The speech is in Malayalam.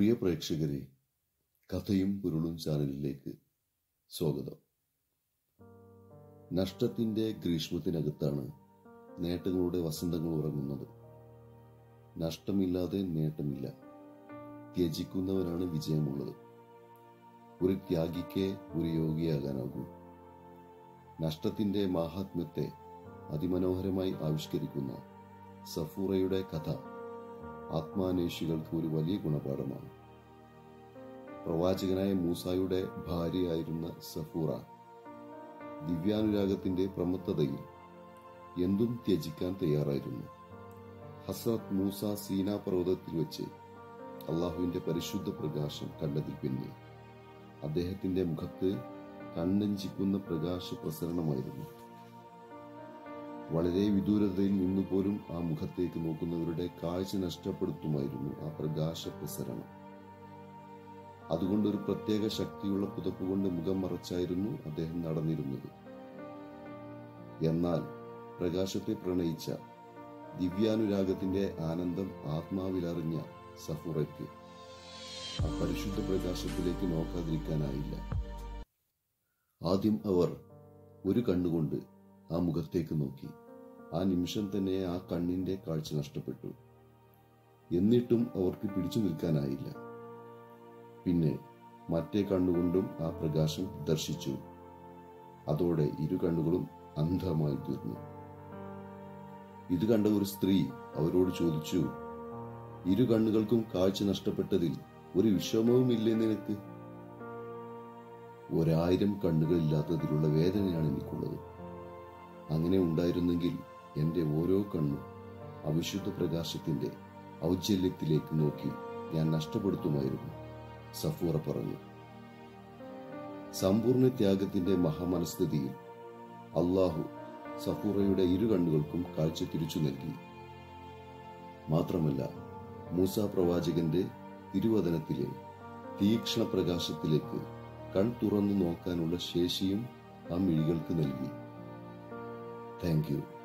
പ്രിയ പ്രേക്ഷകരെ കഥയും പൊരുളും ചാനലിലേക്ക് സ്വാഗതം നഷ്ടത്തിന്റെ ഗ്രീഷ്മത്തിനകത്താണ് നേട്ടങ്ങളുടെ വസന്തങ്ങൾ ഉറങ്ങുന്നത് നഷ്ടമില്ലാതെ നേട്ടമില്ല ത്യജിക്കുന്നവനാണ് വിജയമുള്ളത് ഒരു ത്യാഗിക്ക് ഒരു യോഗിയാകാനാകൂ നഷ്ടത്തിന്റെ മാഹാത്മ്യത്തെ അതിമനോഹരമായി ആവിഷ്കരിക്കുന്ന സഫൂറയുടെ കഥ ആത്മാന്വേഷികൾക്ക് ഒരു വലിയ ഗുണപാഠമാണ് പ്രവാചകനായ മൂസായുടെ ഭാര്യയായിരുന്ന സഫൂറ ദിവ്യാനുരാഗത്തിന്റെ പ്രമത്തതയിൽ എന്തും ത്യജിക്കാൻ തയ്യാറായിരുന്നു ഹസ്രത് മൂസ സീന പർവ്വതത്തിൽ വെച്ച് അള്ളാഹുവിന്റെ പരിശുദ്ധ പ്രകാശം കണ്ടതിൽ പിന്നെ അദ്ദേഹത്തിന്റെ മുഖത്ത് കണ്ണഞ്ചിക്കുന്ന പ്രകാശ പ്രസരണമായിരുന്നു വളരെ വിദൂരതയിൽ നിന്നു പോലും ആ മുഖത്തേക്ക് നോക്കുന്നവരുടെ കാഴ്ച നഷ്ടപ്പെടുത്തുമായിരുന്നു ആ പ്രകാശ പ്രസരണം അതുകൊണ്ട് ഒരു പ്രത്യേക ശക്തിയുള്ള പുതപ്പ് കൊണ്ട് മുഖം മറച്ചായിരുന്നു അദ്ദേഹം നടന്നിരുന്നത് എന്നാൽ പ്രകാശത്തെ പ്രണയിച്ച ദിവ്യാനുരാഗത്തിന്റെ ആനന്ദം ആത്മാവിലറിഞ്ഞ സഫുറയ്ക്ക് ആ പരിശുദ്ധ പ്രകാശത്തിലേക്ക് നോക്കാതിരിക്കാനായില്ല ആദ്യം അവർ ഒരു കണ്ണുകൊണ്ട് ആ മുഖത്തേക്ക് നോക്കി ആ നിമിഷം തന്നെ ആ കണ്ണിന്റെ കാഴ്ച നഷ്ടപ്പെട്ടു എന്നിട്ടും അവർക്ക് പിടിച്ചു നിൽക്കാനായില്ല പിന്നെ മറ്റേ കണ്ണുകൊണ്ടും ആ പ്രകാശം ദർശിച്ചു അതോടെ ഇരു കണ്ണുകളും അന്ധമായി തീർന്നു ഇത് കണ്ട ഒരു സ്ത്രീ അവരോട് ചോദിച്ചു ഇരു കണ്ണുകൾക്കും കാഴ്ച നഷ്ടപ്പെട്ടതിൽ ഒരു വിഷമവുമില്ലേ നിനക്ക് ഒരായിരം കണ്ണുകളില്ലാത്തതിലുള്ള വേദനയാണ് എനിക്കുള്ളത് അങ്ങനെ ഉണ്ടായിരുന്നെങ്കിൽ എൻ്റെ ഓരോ കണ്ണും അവിശുദ്ധ പ്രകാശത്തിന്റെ ഔജ്ജല്യത്തിലേക്ക് നോക്കി ഞാൻ നഷ്ടപ്പെടുത്തുമായിരുന്നു സഫൂറ പറഞ്ഞു സമ്പൂർണ്ണ ത്യാഗത്തിന്റെ മഹാമനസ്ഥിതിയിൽ അള്ളാഹു സഫൂറയുടെ ഇരു കണ്ണുകൾക്കും കാഴ്ച തിരിച്ചു നൽകി മാത്രമല്ല മൂസ പ്രവാചകന്റെ തിരുവചനത്തിലെ തീക്ഷ്ണ പ്രകാശത്തിലേക്ക് കൺ തുറന്നു നോക്കാനുള്ള ശേഷിയും ആ മിഴികൾക്ക് നൽകി താങ്ക് യു